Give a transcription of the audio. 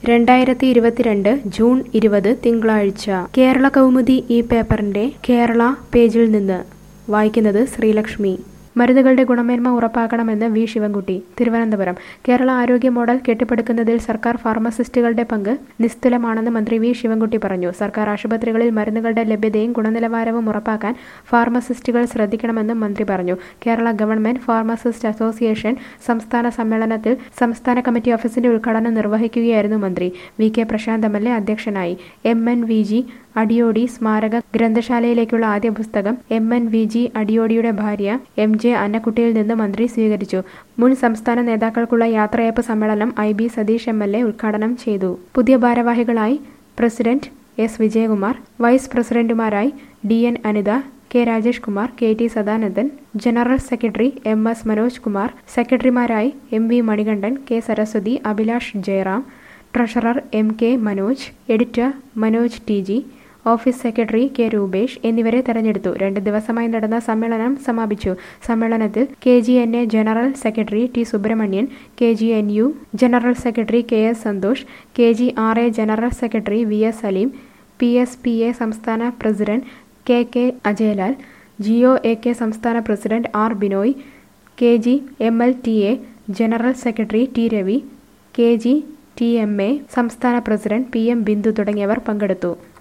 രണ്ടായിരത്തി ഇരുപത്തിരണ്ട് ജൂൺ ഇരുപത് തിങ്കളാഴ്ച കേരള കൗമുദി ഈ പേപ്പറിന്റെ കേരള പേജിൽ നിന്ന് വായിക്കുന്നത് ശ്രീലക്ഷ്മി മരുന്നുകളുടെ ഗുണമേന്മ ഉറപ്പാക്കണമെന്ന് വി ശിവൻകുട്ടി തിരുവനന്തപുരം കേരള ആരോഗ്യ മോഡൽ കെട്ടിപ്പടുക്കുന്നതിൽ സർക്കാർ ഫാർമസിസ്റ്റുകളുടെ പങ്ക് നിസ്തുലമാണെന്ന് മന്ത്രി വി ശിവൻകുട്ടി പറഞ്ഞു സർക്കാർ ആശുപത്രികളിൽ മരുന്നുകളുടെ ലഭ്യതയും ഗുണനിലവാരവും ഉറപ്പാക്കാൻ ഫാർമസിസ്റ്റുകൾ ശ്രദ്ധിക്കണമെന്നും മന്ത്രി പറഞ്ഞു കേരള ഗവൺമെന്റ് ഫാർമസിസ്റ്റ് അസോസിയേഷൻ സംസ്ഥാന സമ്മേളനത്തിൽ സംസ്ഥാന കമ്മിറ്റി ഓഫീസിന്റെ ഉദ്ഘാടനം നിർവഹിക്കുകയായിരുന്നു മന്ത്രി V K Prashanth M L A അധ്യക്ഷനായി M N V G Adiyodi സ്മാരക ഗ്രന്ഥശാലയിലേക്കുള്ള ആദ്യ പുസ്തകം എം എൻ വി ജി അടിയോടിയുടെ ഭാര്യ എം ജെ അന്നക്കുട്ടിയിൽ നിന്ന് മന്ത്രി സ്വീകരിച്ചു മുൻ സംസ്ഥാന നേതാക്കൾക്കുള്ള യാത്രയയപ്പ് സമ്മേളനം I B Satheesh M L A ഉദ്ഘാടനം ചെയ്തു പുതിയ ഭാരവാഹികളായി പ്രസിഡന്റ് എസ് വിജയകുമാർ വൈസ് പ്രസിഡന്റുമാരായി D N Anitha K Rajesh Kumar K T Sadanandan general secretary M S Manoj Kumar സെക്രട്ടറിമാരായി M V Manikandan K Saraswathi Abhilash Jayaram treasurer M K Manoj editor Manoj T G office secretary K Rupesh എന്നിവരെ തെരഞ്ഞെടുത്തു രണ്ട് ദിവസമായി നടന്ന സമ്മേളനം സമാപിച്ചു സമ്മേളനത്തിൽ K G N A general secretary T Subramanian K G N U general secretary K S Santhosh K G R A general secretary V S Saleem P S P A സംസ്ഥാന president K K Ajayalal G O A K സംസ്ഥാന president R Binoy K G M L T A general secretary T Ravi K G T M A സംസ്ഥാന president P M Bindu തുടങ്ങിയവർ പങ്കെടുത്തു